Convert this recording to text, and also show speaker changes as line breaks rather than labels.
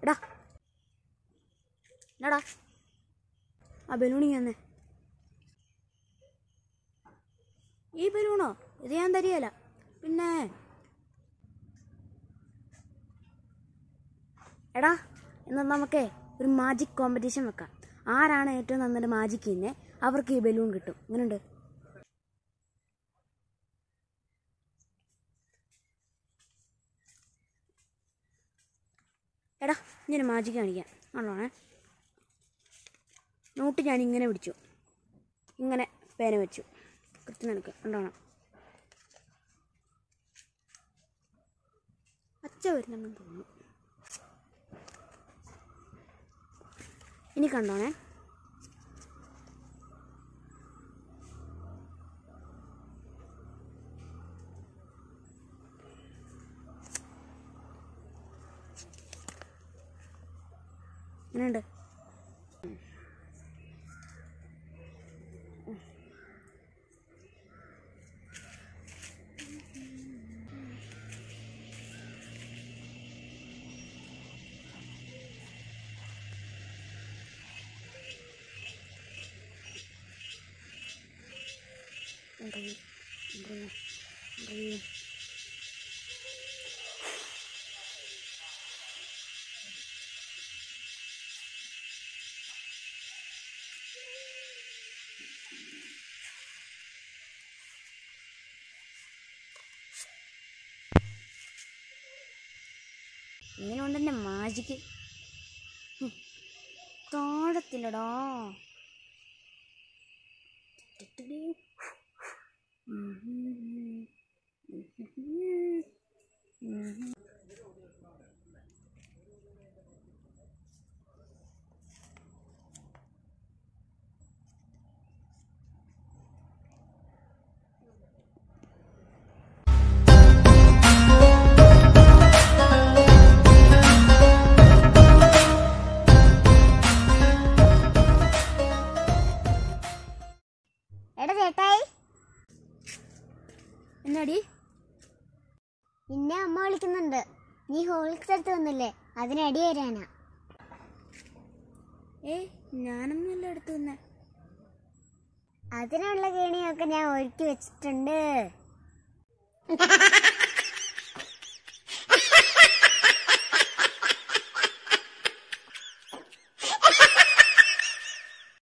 എടാ എന്നാടാ ആ ബലൂണി തന്നെ ഈ ബലൂണോ ഇത് ഞാൻ തരികയില്ല പിന്നെ എടാ എന്നാൽ നമുക്കേ ഒരു മാജിക് കോമ്പറ്റീഷൻ വെക്കാം ആരാണ് ഏറ്റവും നന്നായിട്ട് മാജിക് ചെയ്യുന്നത് അവർക്ക് ഈ ബലൂൺ കിട്ടും ഇങ്ങനെയുണ്ട് എടാ ഞാൻ മാജിക് കാണിക്കാം ആണോണേ നോട്ട് ഞാൻ ഇങ്ങനെ പിടിച്ചു ഇങ്ങനെ പേന വെച്ചു കൃത്യം നിനക്ക് കണ്ടോണം അച്ഛ വരുന്നെന്ന് തോന്നുന്നു ഇനി കണ്ടോണേ ഇങ്ങനെയുണ്ട് Green, green, green. ഇങ്ങനെ കൊണ്ട് തന്നെ മാജിക്ക് താഴത്തില്ലടാ ടിട്ടിടി.
എടാ ചേട്ടായി
എന്നാടി
നിന്നെ അമ്മ വിളിക്കുന്നുണ്ട് നീ ഹോളിക്സ് എടുത്ത് വന്നില്ലേ അതിന് അടി തരാനാ
ഏയ് ഞാനൊന്നുമല്ല എടുത്തു തന്നെ
അതിനുള്ള കേണിയൊക്കെ ഞാൻ ഒരുക്കി വെച്ചിട്ടുണ്ട്